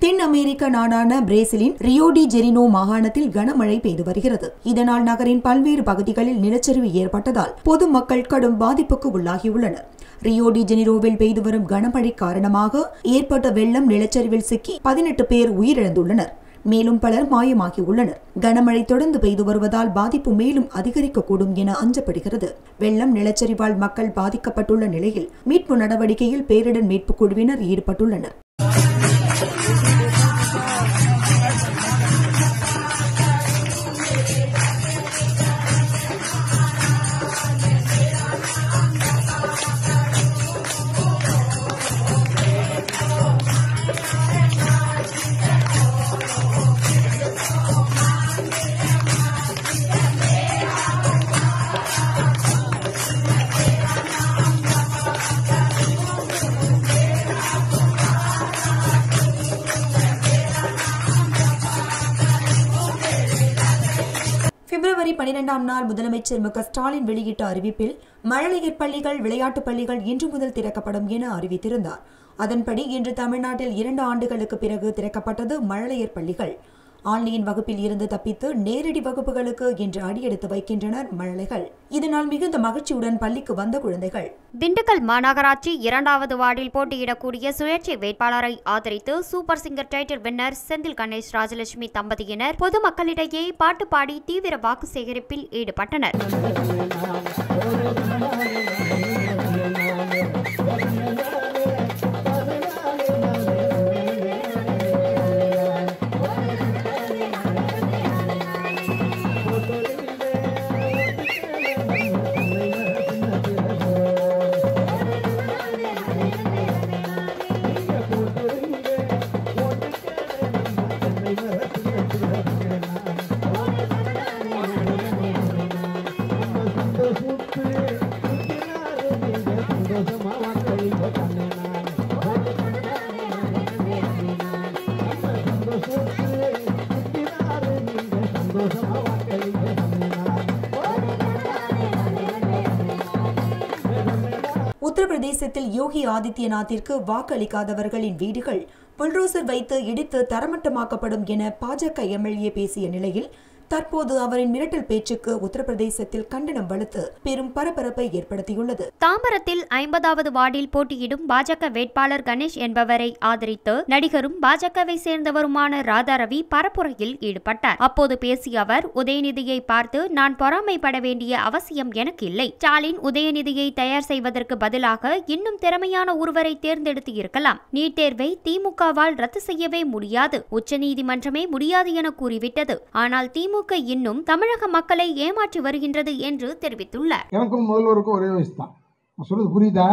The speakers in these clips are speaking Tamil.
தென் அமெரிக்க நாடான பிரேசிலின் ரியோடி ஜெரினோ மாகாணத்தில் கனமழை பெய்து வருகிறது இதனால் நகரின் பல்வேறு பகுதிகளில் நிலச்சரிவு ஏற்பட்டதால் பொதுமக்கள் கடும் பாதிப்புக்கு உள்ளாகியுள்ளனர் ரியோடி ஜெனிரோவில் பெய்து வரும் கனமழை காரணமாக ஏற்பட்ட வெள்ளம் நிலச்சரிவில் சிக்கி பதினெட்டு பேர் உயிரிழந்துள்ளனர் மேலும் பலர் மாயமாகியுள்ளனர் கனமழை தொடர்ந்து பெய்து வருவதால் பாதிப்பு மேலும் அதிகரிக்கக்கூடும் என அஞ்சப்படுகிறது வெள்ளம் நிலச்சரிவால் மக்கள் பாதிக்கப்பட்டுள்ள நிலையில் மீட்பு நடவடிக்கையில் பேரிடர் மீட்புக் குழுவினர் ஈடுபட்டுள்ளனர் பிப்ரவரி பனிரெண்டாம் நாள் முதலமைச்சர் மு க ஸ்டாலின் வெளியிட்ட அறிவிப்பில் மழலையர் பள்ளிகள் விளையாட்டுப் பள்ளிகள் இன்று முதல் திறக்கப்படும் என அறிவித்திருந்தார் அதன்படி இன்று தமிழ்நாட்டில் இரண்டு ஆண்டுகளுக்கு பிறகு திறக்கப்பட்டது மழலையர் பள்ளிகள் ஆன்லைன் வகுப்பில் இருந்து தப்பித்து நேரடி வகுப்புகளுக்கு இன்று அடியெடுத்து வைக்கின்றனர் மழலைகள் இதனால் மிகுந்த மகிழ்ச்சியுடன் பள்ளிக்கு வந்த குழந்தைகள் திண்டுக்கல் மாநகராட்சி இரண்டாவது வார்டில் போட்டியிடக்கூடிய சுயேட்சை வேட்பாளரை ஆதரித்து super singer title winner Senthil Ganesh Rajalakshmi தம்பதியினர் பொதுமக்களிடையே பாட்டு பாடி தீவிர வாக்கு சேகரிப்பில் ஈடுபட்டனர் உத்தரப்பிரதேசத்தில் யோகி ஆதித்யநாத்திற்கு வாக்களிக்காதவர்களின் வீடுகள் புல்டோசர் வைத்து இடித்து தரமட்டமாக்கப்படும் என பாஜக எம்எல்ஏ பேசிய நிலையில் தற்போது அவரின் மிரட்டல் பேச்சுக்கு உத்தரப்பிரதேசத்தில் கண்டனம் வலுத்து பெரும் பரபரப்பை ஏற்படுத்தியுள்ளது தாம்பரத்தில் ஐம்பதாவது வார்டில் போட்டியிடும் பாஜக வேட்பாளர் கணேஷ் என்பவரை ஆதரித்து நடிகரும் பாஜகவை சேர்ந்தவருமான ராதா ரவி பரப்புரையில் ஈடுபட்டார் அப்போது பேசிய அவர் உதயநிதியை பார்த்து நான் பொறாமைப்பட வேண்டிய அவசியம் எனக்கு இல்லை ஸ்டாலின் உதயநிதியை தயார் செய்வதற்கு பதிலாக இன்னும் திறமையான ஒருவரை தேர்ந்தெடுத்து இருக்கலாம் நீட் தேர்வை திமுகவால் ரத்து செய்யவே முடியாது உச்சநீதிமன்றமே முடியாது என கூறிவிட்டது ஆனால் திமுக இன்னும் தமிழக மக்களை ஏமாற்றி வருகின்றது என்று தெரிவித்துள்ளார் எனக்கும் முதல்வருக்கும் ஒரே வயசு தான் நான் சொல்கிறது புரியுதா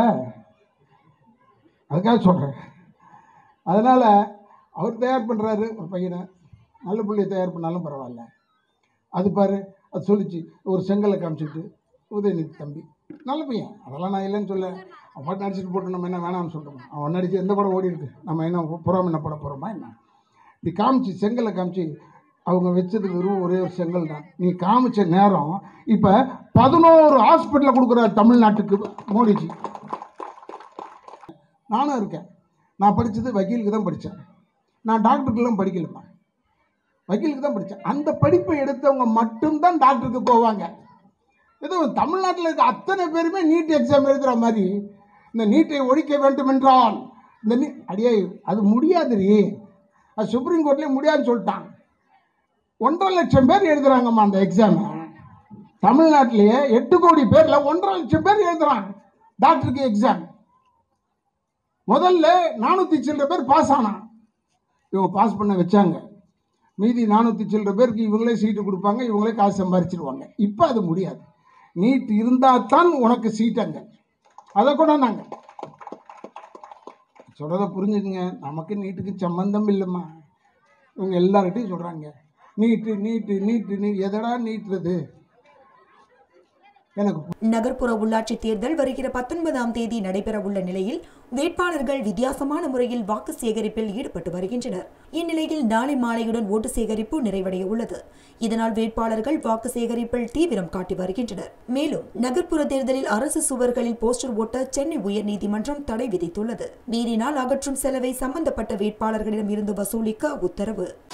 அதுக்காக சொல்கிறேன் அதனால் அவர் தயார் பண்ணுறாரு ஒரு பையனை நல்ல பிள்ளையை தயார் பண்ணாலும் பரவாயில்ல அது பாரு அது சொல்லிச்சு ஒரு செங்கலை காமிச்சிட்டு உதயநிதி தம்பி நல்ல பையன் அதெல்லாம் நான் இல்லைன்னு சொல்ல அவன் பாட்டு நடிச்சிட்டு போட்டு நம்ம என்ன வேணாம்னு சொல்கிறோம் அவன் நடிச்சு எந்த படம் ஓடி இருக்கு நம்ம என்ன புறாம என்ன பட போகிறோமா என்ன இப்படி காமிச்சு செங்கலை காமிச்சு அவங்க வச்சது வெறும் ஒரே ஒரு செங்கல் தான் நீ காமிச்ச நேரம் இப்போ பதினோரு ஹாஸ்பிட்டலில் கொடுக்குற தமிழ்நாட்டுக்கு மோடிஜி நானும் இருக்கேன் நான் படித்தது வக்கீலுக்கு தான் படித்தேன் நான் டாக்டருக்குலாம் படிக்கலப்பா வக்கீலுக்கு தான் படித்தேன் அந்த படிப்பை எடுத்தவங்க மட்டும்தான் டாக்டருக்கு போவாங்க ஏதோ தமிழ்நாட்டில் இருக்க அத்தனை பேருமே நீட் எக்ஸாம் எழுதுகிற மாதிரி இந்த நீட்டை ஒழிக்க வேண்டும் என்றால் இந்த நீ அடியே அது முடியாதுரி அது சுப்ரீம் கோர்ட்லேயே முடியாதுன்னு சொல்லிட்டான் ஒன்றரை லட்சம் பேர் எழுதுறாங்கம்மா அந்த எக்ஸாமை தமிழ்நாட்டிலேயே எட்டு கோடி பேரில் ஒன்றரை லட்சம் பேர் எழுதுறாங்க டாக்டருக்கு எக்ஸாம் முதல்ல நானூற்றி சில்லற பேர் பாஸ் ஆனான் இவங்க பாஸ் பண்ண வச்சாங்க மீதி நானூற்றி சில்லற பேருக்கு இவங்களே சீட்டு கொடுப்பாங்க இவங்களே காசு சம்பாரிச்சிருவாங்க இப்போ அது முடியாது நீட் இருந்தால் தான் உனக்கு சீட் அங்கே அதை கூட நாங்கள் சொல்கிறத புரிஞ்சுக்குங்க நமக்கு நீட்டுக்கு சம்பந்தம் இல்லைம்மா இவங்க எல்லார்கிட்டையும் சொல்கிறாங்க நீட்டு நீட்டு நீட்டு நீ எதடா நீட்டுறது எனக்கு நகர்ப்புற உள்ளாட்சி தேர்தல் வருகிற பத்தொன்பதாம் தேதி நடைபெறவுள்ள நிலையில் வேட்பாளர்கள் வித்தியாசமான முறையில் வாக்கு சேகரிப்பில் ஈடுபட்டு வருகின்றனர் இந்நிலையில் நாளை மாலையுடன் ஓட்டு சேகரிப்பு நிறைவடைய உள்ளது இதனால் வேட்பாளர்கள் வாக்கு சேகரிப்பில் தீவிரம் காட்டி வருகின்றனர் மேலும் நகர்ப்புற தேர்தலில் அரசு சுவர்களில் போஸ்டர் ஓட்ட சென்னை உயர்நீதிமன்றம் தடை விதித்துள்ளது மீறினால் அகற்றும் செலவை சம்பந்தப்பட்ட வேட்பாளர்களிடம் இருந்து வசூலிக்க உத்தரவு